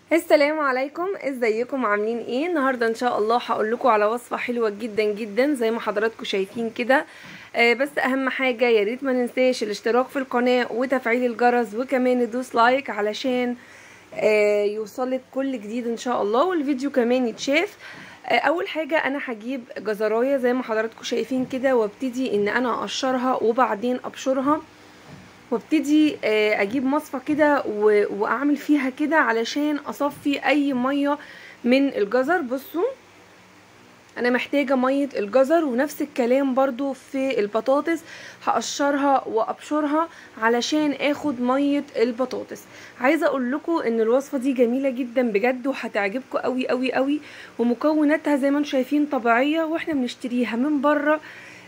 السلام عليكم ازيكم عاملين ايه النهارده ان شاء الله هقول لكم على وصفه حلوه جدا جدا زي ما حضراتكم شايفين كده آه بس اهم حاجه يا ريت ما ننساش الاشتراك في القناه وتفعيل الجرس وكمان ندوس لايك علشان آه يوصلك كل جديد ان شاء الله والفيديو كمان يتشاف آه اول حاجه انا هجيب جزرايه زي ما حضراتكم شايفين كده وابتدي ان انا اقشرها وبعدين ابشرها وابتدي اجيب مصفى كده واعمل فيها كده علشان اصفي اي ميه من الجزر بصوا انا محتاجه ميه الجزر ونفس الكلام برضو في البطاطس هقشرها وابشرها علشان اخد ميه البطاطس عايزه اقول لكم ان الوصفه دي جميله جدا بجد وهتعجبكم قوي قوي قوي ومكوناتها زي ما انتم شايفين طبيعيه واحنا بنشتريها من بره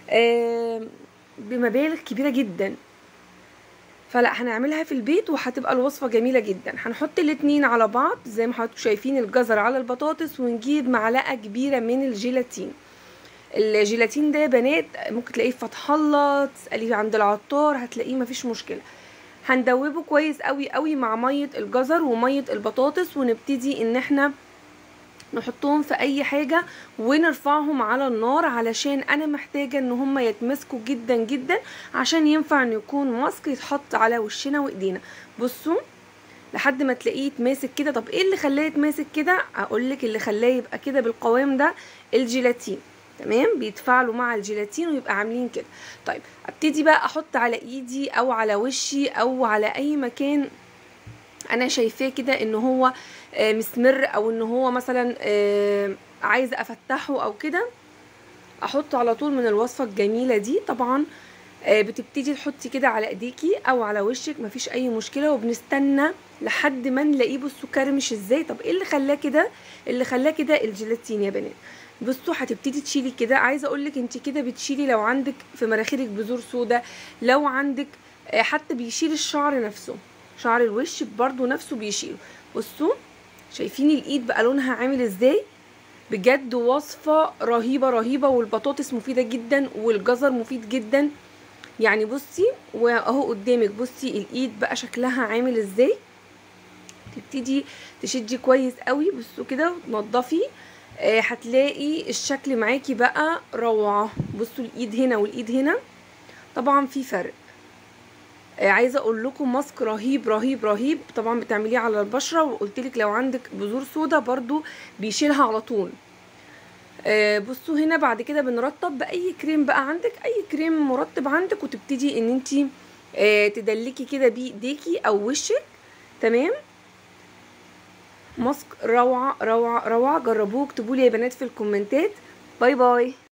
بمبالغ كبيره جدا فلا هنعملها في البيت وهتبقى الوصفه جميله جدا هنحط الاتنين على بعض زي ما حضراتكم شايفين الجزر على البطاطس ونجيب معلقه كبيره من الجيلاتين الجيلاتين ده يا بنات ممكن تلاقيه في فتح الله تساليه عند العطار هتلاقيه مفيش مشكله هندوبه كويس قوي قوي مع ميه الجزر وميه البطاطس ونبتدي ان احنا نحطهم في اي حاجة ونرفعهم على النار علشان انا محتاجة ان هم يتمسكوا جدا جدا عشان ينفع ان يكون ماسك يتحط على وشنا وايدينا بصوا لحد ما تلاقيه يتماسك كده طب ايه اللي خلاه يتماسك كده اقولك اللي خلاه يبقى كده بالقوام ده الجيلاتين تمام بيتفاعلوا مع الجيلاتين ويبقى عاملين كده طيب ابتدي بقى احط على ايدي او على وشي او على اي مكان انا شايفاه كده ان هو مسمر او ان هو مثلا عايزه افتحه او كده احطه على طول من الوصفه الجميله دي طبعا بتبتدي تحطي كده على ايديكي او على وشك مفيش اي مشكله وبنستنى لحد ما نلاقيه بصوا كرمش ازاي طب ايه اللي خلاه كده اللي خلاه كده الجيلاتين يا بنات بصوا هتبتدي تشيلي كده عايزه اقول لك انت كده بتشيلي لو عندك في مناخيرك بذور سودا لو عندك حتى بيشيل الشعر نفسه شعر الوش برضو نفسه بيشيله بصوا شايفين الايد بقى لونها عامل ازاي بجد وصفة رهيبة رهيبة والبطاطس مفيدة جدا والجزر مفيد جدا يعني بصي واهو قدامك بصي الايد بقى شكلها عامل ازاي تبتدي تشدي كويس قوي بصوا كده وتنضفي آه هتلاقي الشكل معاكي بقى روعة بصوا الايد هنا والايد هنا طبعا في فرق عايزه اقول لكم ماسك رهيب رهيب رهيب طبعا بتعمليه على البشره وقلت لك لو عندك بذور سودا برضو بيشيلها على طول آه بصوا هنا بعد كده بنرطب باي كريم بقى عندك اي كريم مرطب عندك وتبتدي ان انت آه تدلكي كده بيه ايديكي او وشك تمام ماسك روعه روعه روعه جربوه اكتبوا لي يا بنات في الكومنتات باي باي